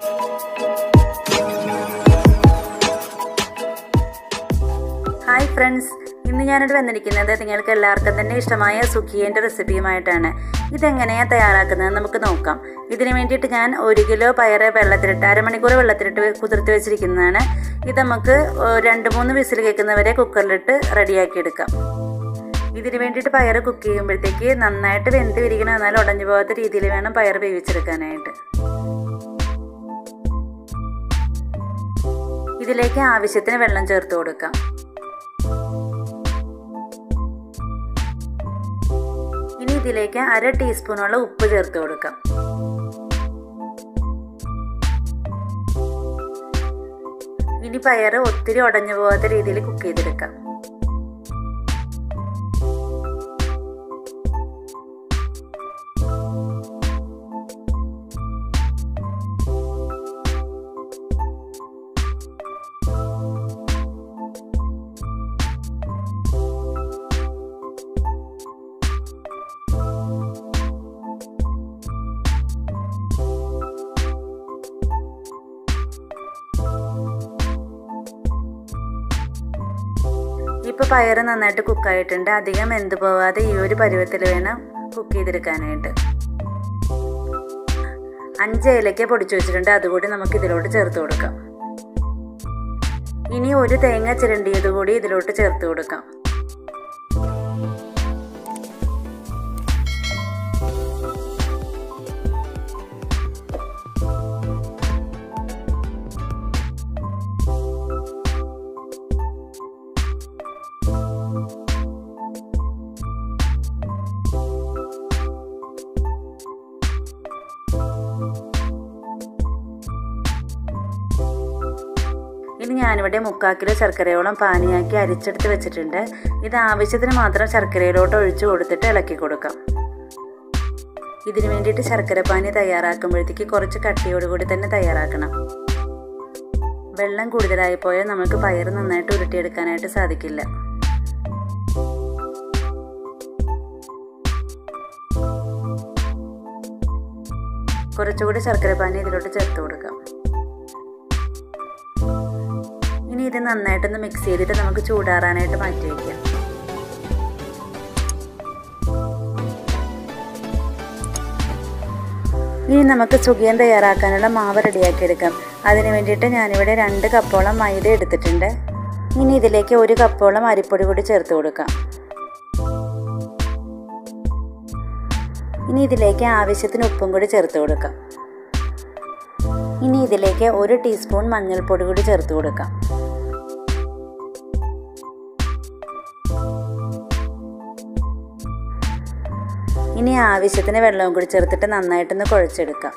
hi friends ഇന്ന് ഞാനിവിടെ വന്നിരിക്കുന്നത് നിങ്ങൾക്ക് എല്ലാവർക്കും തന്നെ ഇഷ്ടമായ സുഖിയൻ്റെ റെസിപ്പിയുമായിട്ടാണ് ഇതെങ്ങനെയാണ് തയ്യാറാക്കുന്നത് നമുക്ക് നോക്കാം ഇതിന് വേണ്ടിയിട്ട് ഞാൻ ഒരു കിലോ പയറ് വെള്ളത്തിലിട്ട് അരമണിക്കൂർ വെള്ളത്തിലിട്ട് കുതിർത്ത് വെച്ചിരിക്കുന്നതാണ് ഇത് നമുക്ക് രണ്ട് മൂന്ന് വിസിൽ കേൾക്കുന്നവരെ കുക്കറിലിട്ട് റെഡിയാക്കി എടുക്കാം ഇതിന് വേണ്ടിയിട്ട് പയർ കുക്ക് ചെയ്യുമ്പോഴത്തേക്ക് നന്നായിട്ട് വെന്ത് വിരിക്കണം എന്നാൽ ഉടഞ്ഞു പോകാത്ത രീതിയിൽ വേണം പയർ വേവിച്ചെടുക്കാനായിട്ട് ഇതിലേക്ക് ആവശ്യത്തിന് വെള്ളം ചേർത്ത് കൊടുക്കാം ഇനി ഇതിലേക്ക് അര ടീസ്പൂണോളം ഉപ്പ് ചേർത്ത് കൊടുക്കാം ഇനി പയർ ഒത്തിരി ഉടഞ്ഞു പോകാത്ത രീതിയിൽ കുക്ക് ചെയ്തെടുക്കാം ഇപ്പോൾ പയർ നന്നായിട്ട് കുക്കായിട്ടുണ്ട് അധികം വെന്ത് പോവാതെ ഈ ഒരു പരുവത്തിൽ വേണം കുക്ക് ചെയ്തെടുക്കാനായിട്ട് അഞ്ച് ഏലക്ക പൊടിച്ചു വെച്ചിട്ടുണ്ട് അതുകൂടി നമുക്ക് ഇതിലോട്ട് ചേർത്ത് കൊടുക്കാം ഇനി ഒരു തേങ്ങ ചിരണ്ടിയത് കൂടി ഇതിലോട്ട് ചേർത്ത് കൊടുക്കാം ഇനി ഞാനിവിടെ മുക്കാൽ കിലോ ശർക്കരയോളം പാനിയാക്കി അരിച്ചെടുത്ത് വെച്ചിട്ടുണ്ട് ഇത് ആവശ്യത്തിന് മാത്രം ശർക്കരയിലോട്ട് ഒഴിച്ചു കൊടുത്തിട്ട് ഇളക്കി കൊടുക്കാം ഇതിനു വേണ്ടിയിട്ട് ശർക്കര പാനി തയ്യാറാക്കുമ്പോഴത്തേക്ക് കുറച്ച് കട്ടിയോടുകൂടി തന്നെ തയ്യാറാക്കണം വെള്ളം കൂടുതലായി പോയാൽ നമുക്ക് പയർ നന്നായിട്ട് ഉരുട്ടിയെടുക്കാനായിട്ട് സാധിക്കില്ല കുറച്ചുകൂടി ശർക്കര പാനി ഇതിലോട്ട് ചേർത്ത് കൊടുക്കാം ഇനി ഇത് നന്നായിട്ടൊന്ന് മിക്സ് ചെയ്തിട്ട് നമുക്ക് ചൂടാറാനായിട്ട് മാറ്റി വയ്ക്കാം ഇനി നമുക്ക് സുഖിയൻ തയ്യാറാക്കാനുള്ള മാവ് റെഡിയാക്കി എടുക്കാം അതിന് വേണ്ടിയിട്ട് ഞാനിവിടെ രണ്ട് കപ്പോളം മൈദ എടുത്തിട്ടുണ്ട് ഇനി ഇതിലേക്ക് ഒരു കപ്പോളം അരിപ്പൊടി കൂടി ചേർത്ത് കൊടുക്കാം ഇനി ഇതിലേക്ക് ആവശ്യത്തിന് ഉപ്പും കൂടി ചേർത്ത് കൊടുക്കാം ഇനി ഇതിലേക്ക് ഒരു ടീസ്പൂൺ മഞ്ഞൾപ്പൊടി കൂടി ചേർത്ത് കൊടുക്കാം ഇനി ആവശ്യത്തിന് വെള്ളവും കൂടി ചേർത്തിട്ട് നന്നായിട്ടൊന്ന് കുഴച്ചെടുക്കാം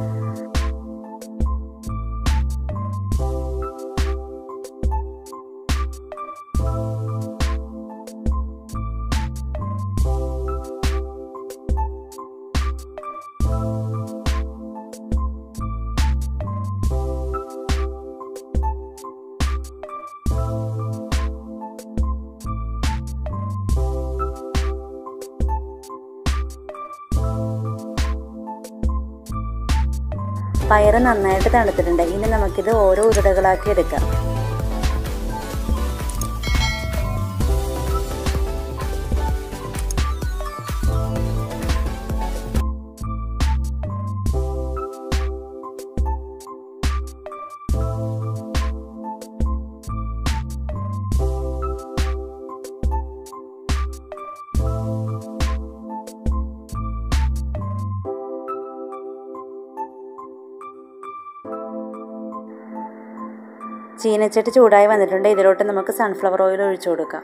പയറ് നന്നായിട്ട് തണുത്തിട്ടുണ്ട് ഇനി നമുക്കിത് ഓരോ ഉരുടകളാക്കി എടുക്കാം ചീനച്ചട്ടി ചൂടായി വന്നിട്ടുണ്ട് ഇതിലോട്ട് നമുക്ക് സൺഫ്ലവർ ഓയിൽ ഒഴിച്ചു കൊടുക്കാം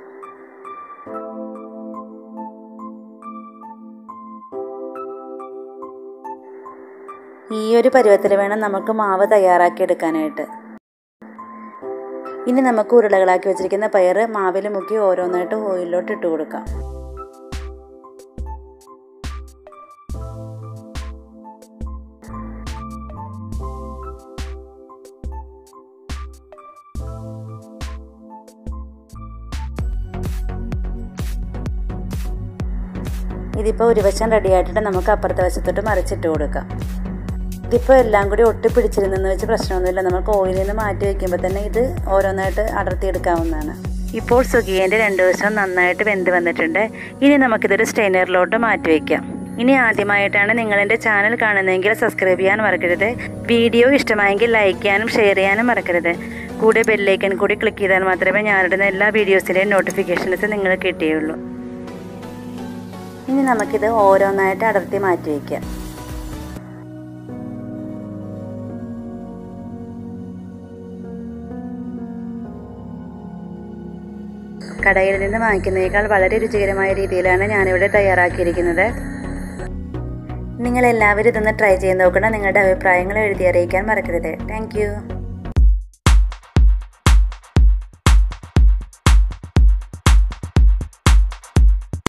ഈ ഒരു പരുവത്തിൽ വേണം നമുക്ക് മാവ് തയ്യാറാക്കി എടുക്കാനായിട്ട് ഇനി നമുക്ക് ഉരുളകളാക്കി വെച്ചിരിക്കുന്ന പയർ മാവിൽ മുക്കി ഓരോന്നായിട്ട് ഓയിലിലോട്ട് ഇട്ട് കൊടുക്കാം ഇതിപ്പോൾ ഒരു വശം റെഡി ആയിട്ടിട്ട് നമുക്ക് അപ്പുറത്തെ വശത്തോട്ട് മറിച്ചിട്ട് കൊടുക്കാം ഇതിപ്പോൾ എല്ലാം കൂടി ഒട്ടിപ്പിടിച്ചിരുന്നെന്ന് വെച്ച് പ്രശ്നമൊന്നുമില്ല നമുക്ക് ഓയിലിൽ നിന്ന് മാറ്റി വയ്ക്കുമ്പോൾ തന്നെ ഇത് ഓരോന്നായിട്ട് അടർത്തിയെടുക്കാവുന്നതാണ് ഇപ്പോൾ സുഖിയൻ്റെ രണ്ട് ദിവസം നന്നായിട്ട് വെന്ത് വന്നിട്ടുണ്ട് ഇനി നമുക്കിതൊരു സ്റ്റെയിനറിലോട്ട് മാറ്റി വയ്ക്കാം ഇനി ആദ്യമായിട്ടാണ് നിങ്ങൾ എൻ്റെ ചാനൽ കാണുന്നതെങ്കിൽ സബ്സ്ക്രൈബ് ചെയ്യാൻ മറക്കരുത് വീഡിയോ ഇഷ്ടമായെങ്കിൽ ലൈക്ക് ചെയ്യാനും ഷെയർ ചെയ്യാനും മറക്കരുത് കൂടെ ബെല്ലൈക്കൻ കൂടി ക്ലിക്ക് ചെയ്താൽ മാത്രമേ ഞാനിടുന്ന എല്ലാ വീഡിയോസിൻ്റെയും നോട്ടിഫിക്കേഷൻസ് നിങ്ങൾക്ക് കിട്ടുകയുള്ളൂ ഇനി നമുക്കിത് ഓരോന്നായിട്ട് അടർത്തി മാറ്റി വയ്ക്കാം കടയിൽ നിന്ന് വാങ്ങിക്കുന്നതിനേക്കാൾ വളരെ രുചികരമായ രീതിയിലാണ് ഞാനിവിടെ തയ്യാറാക്കിയിരിക്കുന്നത് നിങ്ങൾ എല്ലാവരും ഇതൊന്ന് ട്രൈ ചെയ്ത് നോക്കണം നിങ്ങളുടെ അഭിപ്രായങ്ങൾ എഴുതി അറിയിക്കാൻ മറക്കരുത് താങ്ക്